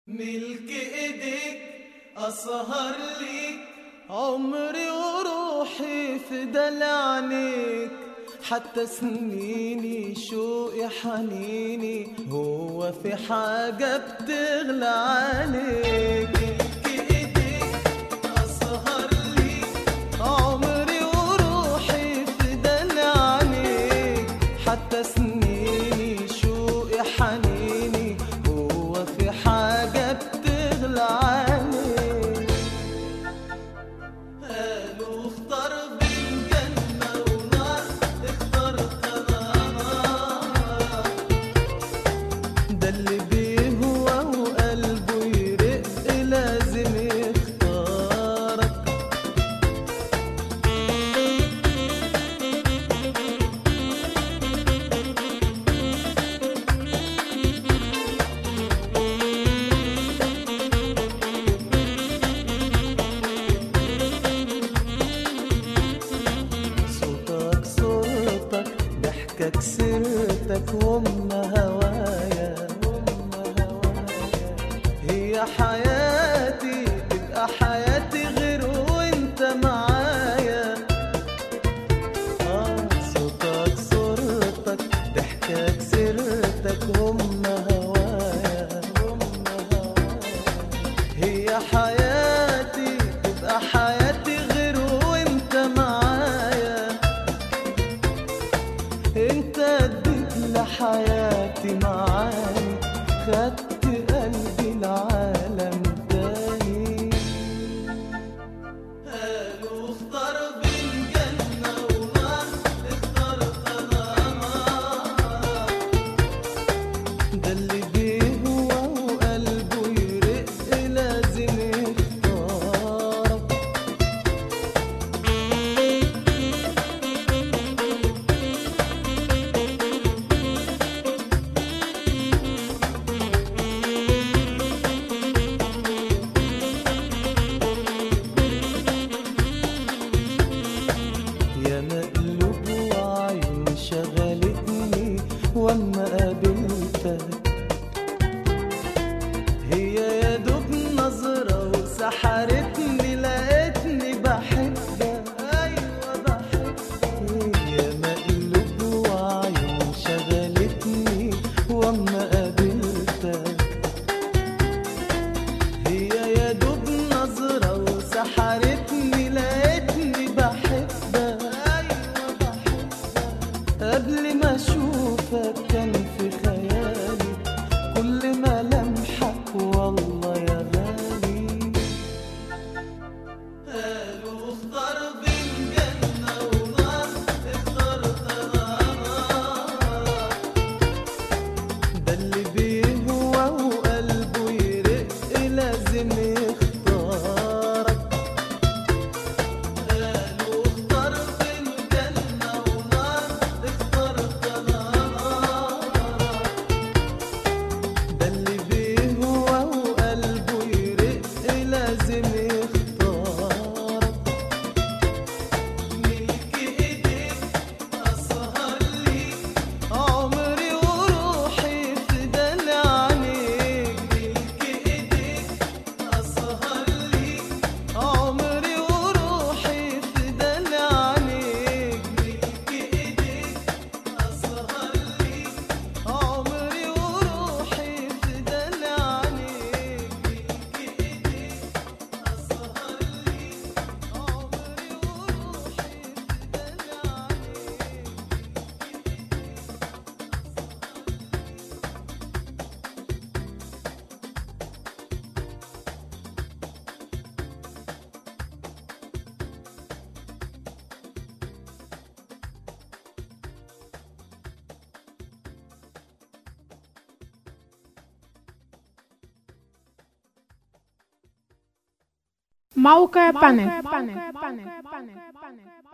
ملك ايديك اسهر ليك عمري وروحي فدى لعنيك حتى سنيني شوقي حنيني هو في حاجة بتغلى عليك ملك ايديك اسهر ليك عمري وروحي فدى لعنيك حتى سنيني شوقي حنيني هو في حاجة بتغلى عليك قالوا اختار بين جنة ونار اخترت انا نار ده اللي بيهوى وقلبه يرق لازم يختارك صوتك صورتك ضحكك سيرتك هم هوايا هم هوايا هي حياتي تبقى حياتي غير وانت معايا آه صوتك صورتك ضحكك سيرتك هم هوايا هم هوايا هي حياتي تبقى حياتي غير وانت معايا انت اديت لحياتي معاني خدت قلبي العالم تاني قالوا اختار بين جنة ونار اخترت انا نار ده اللي بيهوى وقلبه يرق لازم يختارك يا مقلوب وعيون شغلتني واما قابلتك هي يا دوب نظرة وسحرتني لقيتني بحبك أيوة بحبك يا مقلوب وعيون شغلتني واما قابلتك هي يا دوب نظرة وسحرتني لقيتني بحبك أيوة بحبك قبل ما أشوفك كان في خيالي كل ما لمحك والله يا غالي قالوا اختار بين جنة ونار اخترت أنا نار ده اللي بيهوى وقلبه يرق لازم يختارك قالوا اختار بين جنة ونار اخترت انا نار ده اللي بيهوى وقلبه يرق لازم يختارك ملك ايديك اسهر ليك عمري وروحي فدان عليك ملك ايديك اسهر ليك عمري وروحي فدان عليك ملك ايديك اسهر ليك عمري وروحي فدان عليك ملك ايديك اسهر ليك عمري وروحي فدان عليك موقع بانل